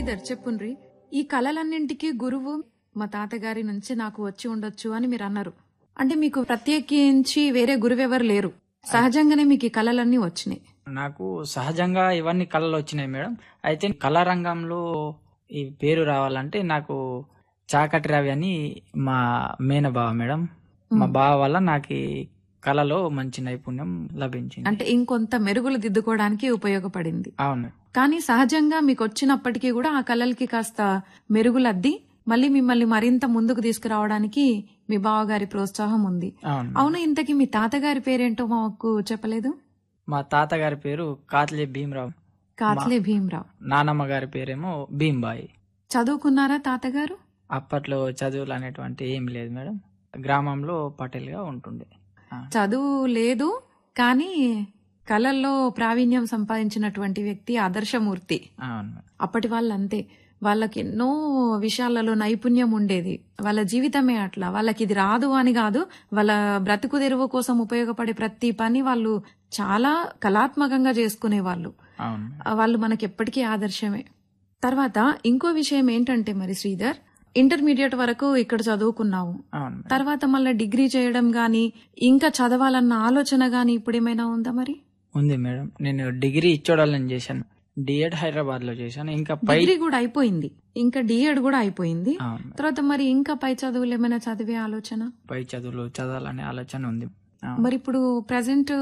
శ్రీధర్ చెప్పుండ్రి ఈ కళలన్నింటికి గురువు మా తాతగారి నుంచి నాకు వచ్చి ఉండొచ్చు అని మీరు అన్నారు అంటే మీకు ప్రత్యేకించి వేరే గురువెవరు లేరు సహజంగానే మీకు ఈ కళలన్నీ వచ్చినాయి నాకు సహజంగా ఇవన్నీ కళలు వచ్చినాయి మేడం అయితే కళా రంగంలో ఈ పేరు రావాలంటే నాకు చాకటి రవి అని మా మేనబావ మేడం మా బావ వల్ల నాకు ఈ కళలో మంచి నైపుణ్యం లభించింది అంటే ఇంకొంత మెరుగులు దిద్దుకోవడానికి ఉపయోగపడింది అవును కానీ సహజంగా మీకు వచ్చినప్పటికీ కూడా ఆ కళలకి కాస్త మెరుగులద్ది మళ్ళీ మిమ్మల్ని మరింత ముందుకు తీసుకురావడానికి మీ బావగారి ప్రోత్సాహం ఉంది అవును అవును ఇంతకీ మీ తాతగారి పేరేంటో మాకు చెప్పలేదు మా తాతగారి పేరు కాత్లే భీమరావు కాత్లే భీమరావు నానమ్మ గారి పేరేమో భీంబాయి చదువుకున్నారా తాతగారు అప్పట్లో చదువులు అనేటువంటి ఏం లేదు మేడం గ్రామంలో పటేల్ గా ఉంటుండే ఆ, చదువు లేదు కానీ కళల్లో ప్రావీణ్యం సంపాదించినటువంటి వ్యక్తి ఆదర్శమూర్తి అవును మేడం. అప్పటి వాళ్ళు అంతే వాళ్ళకి ఎన్నో విషయాలలో నైపుణ్యం ఉండేది వాళ్ళ జీవితమే అట్లా వాళ్ళకి ఇది రాదు అని కాదు వాళ్ళ బ్రతుకు తెరువు కోసం ఉపయోగపడే ప్రతి పని వాళ్ళు చాలా కళాత్మకంగా చేసుకునేవాళ్ళు అవును మేడం. ఆ, వాళ్ళు మనకి ఎప్పటికీ ఆదర్శమే తర్వాత ఇంకో విషయం ఏంటంటే మరి శ్రీధర్ ఇంటర్మీడియట్ వరకు ఇక్కడ చదువుకున్నావు అవును మేడం. తర్వాత మళ్ళీ డిగ్రీ చేయడం గాని ఇంకా చదవాలన్న ఆలోచన గాని ఇప్పుడు ఏమైనా ఉందా మరి ఉంది మేడం నేను డిగ్రీ ఇచ్చోడాలని చేశాను డిఎడ్ హైదరాబాద్ లో చేశాను ఇంకా పై డిగ్రీ కూడా అయిపోయింది ఇంకా డిఎడ్ కూడా అయిపోయింది అవును మేడం. తర్వాత మరి ఇంకా పై చదువులు ఏమైనా చదివే ఆలోచన పై చదువులు చదవాలనే ఆలోచన ఉంది అవును. మరి ఇప్పుడు ప్రజెంట్